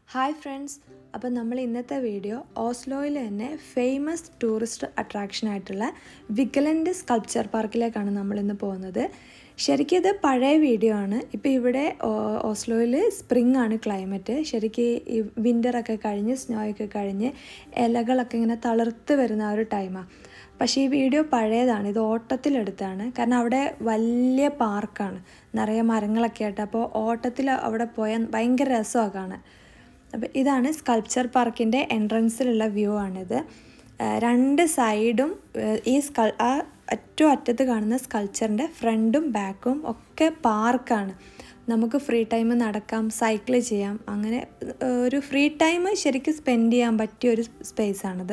hi friends അപ്പം നമ്മൾ ഇന്നത്തെ വീഡിയോ ഓസ്ലോയിൽ തന്നെ ഫേമസ് ടൂറിസ്റ്റ് അട്രാക്ഷൻ ആയിട്ടുള്ള വിഗലൻഡ് സ്കൾപ്ചർ പാർക്കിലേക്കാണ് നമ്മൾ ഇന്ന് പോകുന്നത് ശരിക്കും ഇത് പഴയ വീഡിയോ ആണ് ഇപ്പോൾ ഇവിടെ ഓ- ഓസ്ലോയിൽ സ്പ്രിംഗ് ആണ് ക്ലൈമറ്റ് ശരിക്കും ഈ വിൻ്ററൊക്കെ കഴിഞ്ഞ് സ്നോ ഒക്കെ കഴിഞ്ഞ് ഇലകളൊക്കെ ഇങ്ങനെ തളിർത്ത് വരുന്ന ആ ഒരു ടൈമാണ് പക്ഷേ ഈ വീഡിയോ പഴയതാണ് ഇത് ഓട്ടത്തിലെടുത്താണ് കാരണം അവിടെ വലിയ പാർക്കാണ് നിറയെ മരങ്ങളൊക്കെ ആയിട്ട് അപ്പോൾ ഓട്ടത്തിൽ അവിടെ പോയാൽ ഭയങ്കര രസമാണ് കാണാൻ അപ്പോൾ ഇതാണ് സ്കൾപ്ചർ പാർക്കിൻ്റെ എൻട്രൻസിലുള്ള വ്യൂ ആണിത് ആ, രണ്ട് സൈഡും ആ, ഈ സ്കൾ ആ ഏറ്റവും അറ്റത്ത് കാണുന്ന സ്കൾച്ചറിൻ്റെ ഫ്രണ്ടും ബാക്കും ഒക്കെ പാർക്കാണ് നമുക്ക് ഫ്രീ ടൈം നടക്കാം സൈക്കിൾ ചെയ്യാം അങ്ങനെ ആ, ഒരു ഫ്രീ ടൈം ശരിക്കും സ്പെൻഡ് ചെയ്യാൻ പറ്റിയ ഒരു സ്പേസാണിത്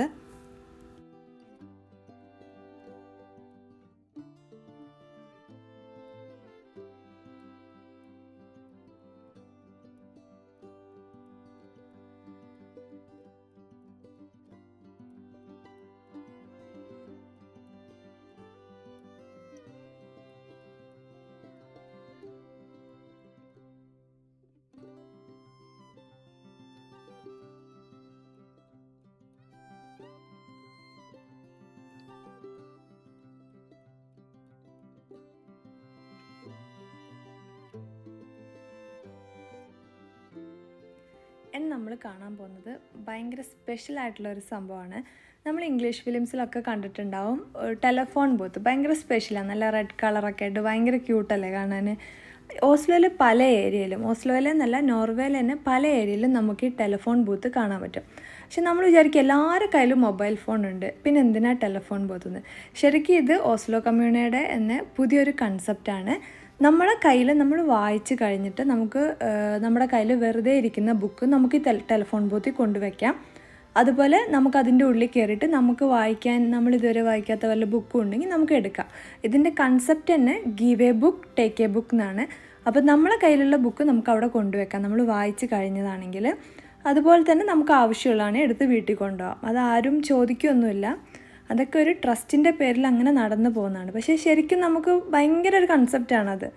എന്ന് നമ്മൾ കാണാൻ പോകുന്നത് ഭയങ്കര സ്പെഷ്യൽ ആയിട്ടുള്ള ഒരു സംഭവമാണ് നമ്മൾ ഇംഗ്ലീഷ് ഫിലിംസിലൊക്കെ കണ്ടിട്ടുണ്ടാവും ടെലഫോൺ ബൂത്ത് ഭയങ്കര സ്പെഷ്യലാണ് നല്ല റെഡ് കളറൊക്കെ ആയിട്ട് ഭയങ്കര ക്യൂട്ടല്ലേ കാണാൻ ഓസ്ലോയിൽ പല ഏരിയയിലും ഓസ്ലോയിലെ എന്നല്ല നോർവേയിൽ തന്നെ പല ഏരിയയിലും നമുക്ക് ഈ ടെലഫോൺ ബൂത്ത് കാണാൻ പറ്റും പക്ഷെ നമ്മൾ വിചാരിക്കും എല്ലാവരുടെ കയ്യിലും മൊബൈൽ ഫോൺ ഉണ്ട് പിന്നെ എന്തിനാ ടെലഫോൺ ബൂത്ത് എന്ന് ശരിക്കും ഇത് ഓസ്ലോ കമ്മ്യൂണിയുടെ എന്ന പുതിയൊരു കൺസെപ്റ്റാണ് നമ്മുടെ കയ്യിൽ നമ്മൾ വായിച്ച് കഴിഞ്ഞിട്ട് നമുക്ക് ആ, നമ്മുടെ കയ്യിൽ വെറുതെ ഇരിക്കുന്ന ബുക്ക് നമുക്ക് ഈ ടെൽ ടെലിഫോൺ ബൂത്തിൽ കൊണ്ടുവയ്ക്കാം അതുപോലെ നമുക്ക് അതിൻ്റെ ഉള്ളിൽ കയറിയിട്ട് നമുക്ക് വായിക്കാൻ നമ്മൾ ഇതുവരെ വായിക്കാത്ത വല്ല ബുക്കും ഉണ്ടെങ്കിൽ നമുക്ക് എടുക്കാം ഇതിൻ്റെ കൺസെപ്റ്റ് തന്നെ give a book take a book എന്നാണ് അപ്പോൾ നമ്മളെ കയ്യിലുള്ള ബുക്ക് നമുക്ക് അവിടെ കൊണ്ടുവയ്ക്കാം നമ്മൾ വായിച്ച് കഴിഞ്ഞതാണെങ്കിൽ അതുപോലെ തന്നെ നമുക്ക് ആവശ്യമുള്ളതാണ് എടുത്ത് വീട്ടിൽ കൊണ്ടുപോകാം അത് ആരും ചോദിക്കുകയൊന്നുമില്ല അതൊക്കെ ഒരു ട്രസ്റ്റിൻ്റെ പേരിൽ അങ്ങനെ നടന്നു പോകുന്നതാണ് പക്ഷേ ശരിക്കും നമുക്ക് ഭയങ്കര ഒരു കൺസെപ്റ്റാണത്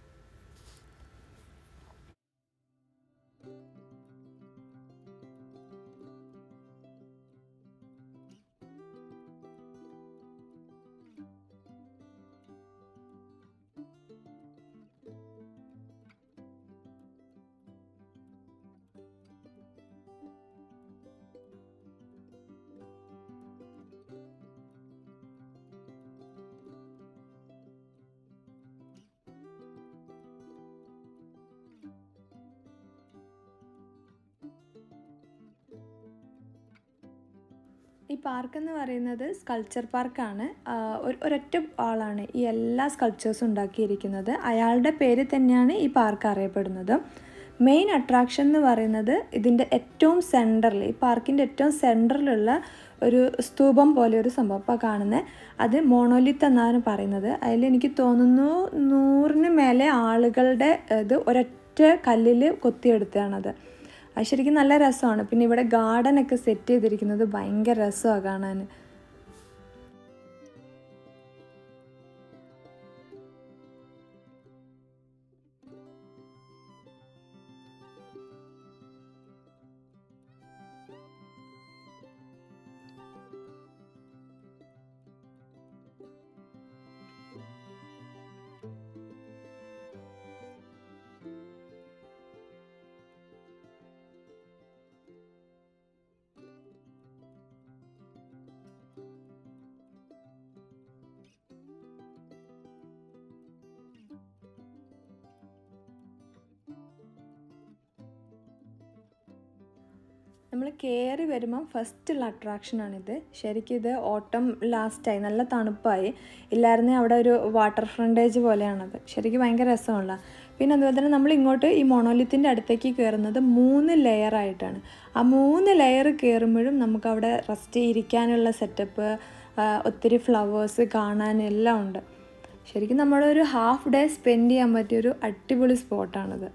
ഈ പാർക്ക് എന്ന് പറയുന്നത് സ്കൾപ്ചർ പാർക്കാണ് ഒരു ഒരൊറ്റ ആളാണ് ഈ എല്ലാ സ്കൾപ്ചേഴ്സും ഉണ്ടാക്കിയിരിക്കുന്നത് അയാളുടെ പേര് തന്നെയാണ് ഈ പാർക്ക് അറിയപ്പെടുന്നത് മെയിൻ അട്രാക്ഷൻ എന്ന് പറയുന്നത് ഇതിൻ്റെ ഏറ്റവും സെൻറ്ററിൽ ഈ പാർക്കിൻ്റെ ഏറ്റവും സെൻറ്ററിലുള്ള ഒരു സ്തൂപം പോലെ ഒരു സംഭവം ഇപ്പോൾ കാണുന്നത് അത് മോണോലിത്ത് എന്നാണ് പറയുന്നത് അതിൽ എനിക്ക് തോന്നുന്നു നൂറിന് മേലെ ആളുകളുടെ ഇത് ഒരൊറ്റ കല്ലിൽ കൊത്തിയെടുത്തതാണത് അത് ശരിക്കും നല്ല രസമാണ് പിന്നെ ഇവിടെ ഗാർഡൻ ഒക്കെ സെറ്റ് ചെയ്തിരിക്കുന്നത് ഭയങ്കര രസമാണ് കാണാൻ നമ്മൾ കയറി വരുമ്പം ഫസ്റ്റുള്ള അട്രാക്ഷനാണിത് ശരിക്കും ഇത് ഓട്ടം ലാസ്റ്റായി നല്ല തണുപ്പായി ഇല്ലായിരുന്നേ അവിടെ ഒരു വാട്ടർ ഫ്രണ്ടേജ് പോലെയാണത് ശരിക്കും ഭയങ്കര രസമുള്ള പിന്നെ അതുപോലെ തന്നെ നമ്മൾ ഇങ്ങോട്ട് ഈ മൊണോലിത്തിൻ്റെ അടുത്തേക്ക് കയറുന്നത് മൂന്ന് ലെയർ ആയിട്ടാണ് ആ മൂന്ന് ലെയർ കയറുമ്പോഴും നമുക്ക് അവിടെ റെസ്റ്റ് ഇരിക്കാനുള്ള സെറ്റപ്പ് ഒത്തിരി ഫ്ലവേഴ്സ് കാണാൻ എല്ലാം ഉണ്ട് ശരിക്കും നമ്മളൊരു ഹാഫ് ഡേ സ്പെൻഡ് ചെയ്യാൻ പറ്റിയൊരു അടിപൊളി സ്പോട്ടാണിത്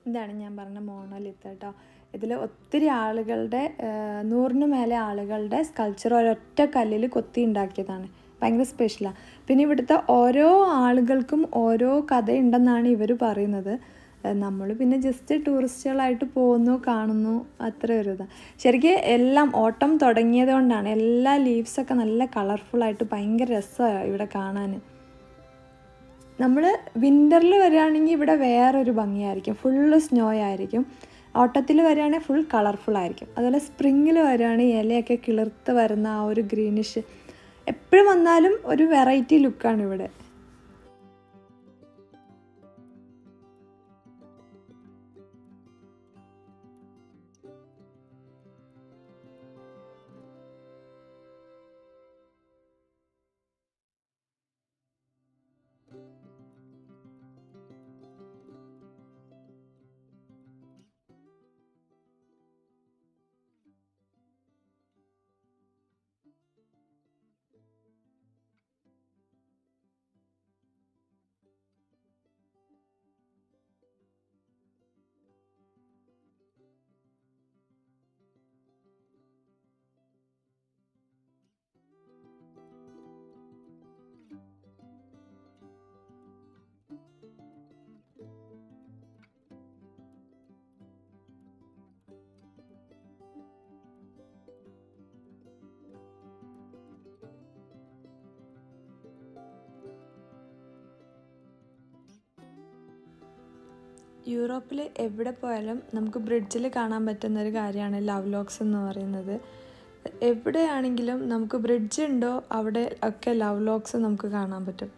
ഇതാണ് ഞാൻ പറഞ്ഞ മോണോലിത്ത് കേട്ടോ ഇതിൽ ഒത്തിരി ആളുകളുടെ ആ, നൂറിന് മേലെ ആളുകളുടെ സ്കൾച്ചർ ഒരൊറ്റ കല്ലിൽ കൊത്തി ഉണ്ടാക്കിയതാണ് ഭയങ്കര സ്പെഷ്യലാണ് പിന്നെ ഇവിടുത്തെ ഓരോ ആളുകൾക്കും ഓരോ കഥയുണ്ടെന്നാണ് ഇവർ പറയുന്നത് നമ്മൾ പിന്നെ ജസ്റ്റ് ടൂറിസ്റ്റുകളായിട്ട് പോകുന്നു കാണുന്നു അത്ര ഒരു ഇതാണ് ശരിക്കും എല്ലാം ഓട്ടം തുടങ്ങിയത് കൊണ്ടാണ് എല്ലാ ലീവ്സൊക്കെ നല്ല കളർഫുള്ളായിട്ട് ഭയങ്കര രസമാണ് ഇവിടെ കാണാൻ നമ്മൾ വിൻ്ററിൽ വരികയാണെങ്കിൽ ഇവിടെ വേറൊരു ഭംഗിയായിരിക്കും ഫുള്ള് സ്നോ ആയിരിക്കും ഓട്ടത്തിൽ വരികയാണെങ്കിൽ ഫുൾ കളർഫുൾ ആയിരിക്കും അതുപോലെ സ്പ്രിങ്ങിൽ വരികയാണെങ്കിൽ ഇലയൊക്കെ കിളിർത്ത് വരുന്ന ആ ഒരു ഗ്രീനിഷ് എപ്പോഴും വന്നാലും ഒരു വെറൈറ്റി ലുക്കാണ് ഇവിടെ യൂറോപ്പിൽ എവിടെ പോയാലും നമുക്ക് ബ്രിഡ്ജിൽ കാണാൻ പറ്റുന്ന ഒരു കാര്യമാണ് ലവ് ലോക്സ് എന്ന് പറയുന്നത് എവിടെയാണെങ്കിലും നമുക്ക് ബ്രിഡ്ജ് ഉണ്ടോ അവിടെ ഒക്കെ ലവ് ലോക്സ് നമുക്ക് കാണാൻ പറ്റും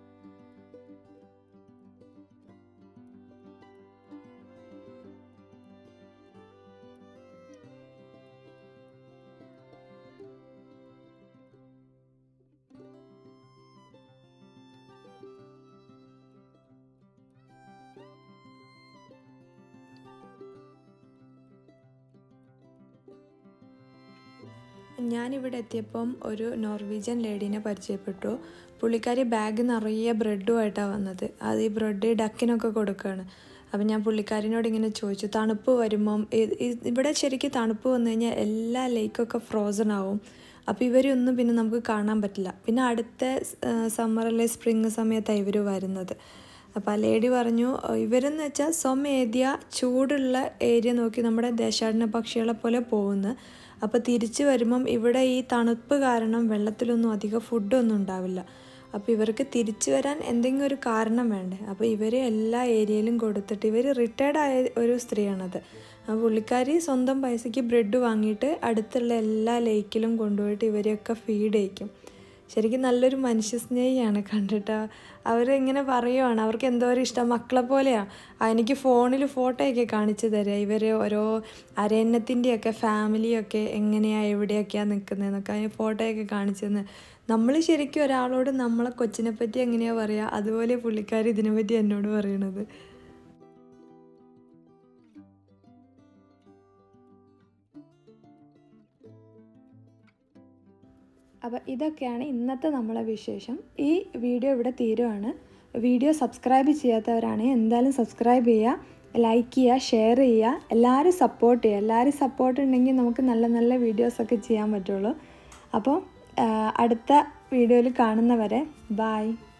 ഞാനിവിടെ എത്തിയപ്പം ഒരു നോർവീജിയൻ ലേഡീനെ പരിചയപ്പെട്ടു പുള്ളിക്കാരി ബാഗ് നിറയെ ബ്രെഡുമായിട്ടാണ് വന്നത് അത് ഈ ബ്രെഡ് ഡക്കിനൊക്കെ കൊടുക്കുകയാണ് അപ്പം ഞാൻ പുള്ളിക്കാരിനോട് ഇങ്ങനെ ചോദിച്ചു തണുപ്പ് വരുമ്പം ഇ- ഇ- ഇവിടെ ശരിക്കും തണുപ്പ് വന്നു കഴിഞ്ഞാൽ എല്ലാ ലേക്കൊക്കെ ഫ്രോസൺ ആവും അപ്പോൾ ഇവരൊന്നും പിന്നെ നമുക്ക് കാണാൻ പറ്റില്ല പിന്നെ അടുത്ത സമ്മറിലെ സ്പ്രിങ് സമയത്താണ് ഇവർ വരുന്നത് അപ്പോൾ ആ ലേഡി പറഞ്ഞു "ഏഹ് ഇവരെന്ന് വെച്ചാൽ സ്വമേധ്യ ചൂടുള്ള ഏരിയ നോക്കി നമ്മുടെ ദേശാടന പക്ഷികളെ പോലെ പോകുന്നു അപ്പോൾ തിരിച്ചു വരുമ്പം ഇവിടെ ഈ തണുപ്പ് കാരണം വെള്ളത്തിലൊന്നും അധികം ഫുഡൊന്നും ഉണ്ടാവില്ല അപ്പോൾ ഇവർക്ക് തിരിച്ചു വരാൻ എന്തെങ്കിലും ഒരു കാരണം വേണ്ടേ അപ്പോൾ ഇവർ എല്ലാ ഏരിയയിലും കൊടുത്തിട്ട് ഇവർ റിട്ടയർഡ് ആയ ഒരു സ്ത്രീയാണത് ആ പുള്ളിക്കാരി സ്വന്തം പൈസയ്ക്ക് ബ്രെഡ് വാങ്ങിയിട്ട് അടുത്തുള്ള എല്ലാ ലേക്കിലും കൊണ്ടുപോയിട്ട് ഇവരെയൊക്കെ ഫീഡ് ചെയ്യിക്കും ശരിക്കും നല്ലൊരു മനുഷ്യസ്നേഹിയാണ് കണ്ടിട്ട് അവരിങ്ങനെ പറയുവാണ് അവർക്ക് എന്തോരം ഇഷ്ടം മക്കളെ പോലെയാണ് ആ, എനിക്ക് ഫോണിൽ ഫോട്ടോയൊക്കെ കാണിച്ചു തരിക ഇവർ ഓരോ അരയന്നത്തിൻ്റെയൊക്കെ ഫാമിലിയൊക്കെ എങ്ങനെയാണ് എവിടെയൊക്കെയാണ് നിൽക്കുന്നതെന്നൊക്കെ അതിന് ഫോട്ടോയൊക്കെ കാണിച്ചു തന്നെ നമ്മൾ ശരിക്കും ഒരാളോട് നമ്മളെ കൊച്ചിനെ പറ്റി എങ്ങനെയാണ് പറയുക അതുപോലെ പുള്ളിക്കാർ ഇതിനെപ്പറ്റി എന്നോട് പറയണത് അപ്പോൾ ഇതൊക്കെയാണ് ഇന്നത്തെ നമ്മളെ വിശേഷം ഈ വീഡിയോ ഇവിടെ തീരുവാണ് വീഡിയോ സബ്സ്ക്രൈബ് ചെയ്യാത്തവരാണെങ്കിൽ എന്തായാലും സബ്സ്ക്രൈബ് ചെയ്യുക ലൈക്ക് ചെയ്യുക ഷെയർ ചെയ്യുക എല്ലാവരും സപ്പോർട്ട് ചെയ്യുക എല്ലാവരും സപ്പോർട്ട് ഉണ്ടെങ്കിൽ നമുക്ക് നല്ല നല്ല വീഡിയോസൊക്കെ ചെയ്യാൻ പറ്റുള്ളൂ അപ്പോൾ ആ, അടുത്ത വീഡിയോയിൽ കാണുന്നവരെ ബായ്